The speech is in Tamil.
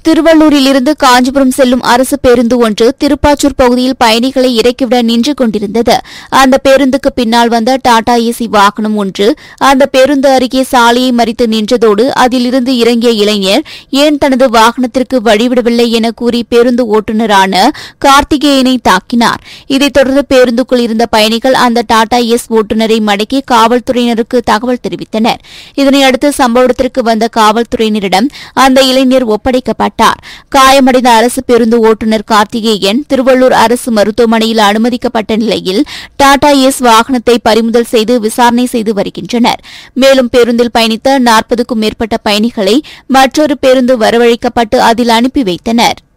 திருவள்ளூரில் இருந்து காஞ்சிபுரம் செல்லும் அரசு பேருந்து ஒன்று திருப்பாச்சூர் பகுதியில் பயணிகளை இறக்கிவிட நின்று கொண்டிருந்தது அந்த பேருந்துக்கு பின்னால் வந்த டாடா ஏசி வாகனம் ஒன்று அந்த பேருந்து அருகே சாலையை மறித்து நின்றதோடு அதிலிருந்து இறங்கிய இளைஞர் ஏன் தனது வாகனத்திற்கு வழிவிடவில்லை என கூறி பேருந்து ஓட்டுநரான கார்த்திகேயனை தாக்கினார் இதைத் தொடர்ந்து பேருந்துக்குள் இருந்த பயணிகள் அந்த டாடா எஸ் ஓட்டுநரை மடக்கி காவல்துறையினருக்கு தகவல் தெரிவித்தனர் இதனையடுத்து சம்பவ இடத்திற்கு வந்த காவல்துறையினரிடம் அந்த இளைஞர் ஒப்படைக்கப்பட்டார் காயமடைந்த அரசு பேருந்து ஓட்டுநர் கார்த்திகேயன் திருவள்ளூர் அரசு மருத்துவமனையில் அனுமதிக்கப்பட்ட நிலையில் டாடா ஏஸ் வாகனத்தை பறிமுதல் செய்து விசாரணை செய்து வருகின்றனர் மேலும் பேருந்தில் பயணித்த நாற்பதுக்கும் மேற்பட்ட பயணிகளை மற்றொரு பேருந்து வரவழைக்கப்பட்டு அதில் அனுப்பி வைத்தனர்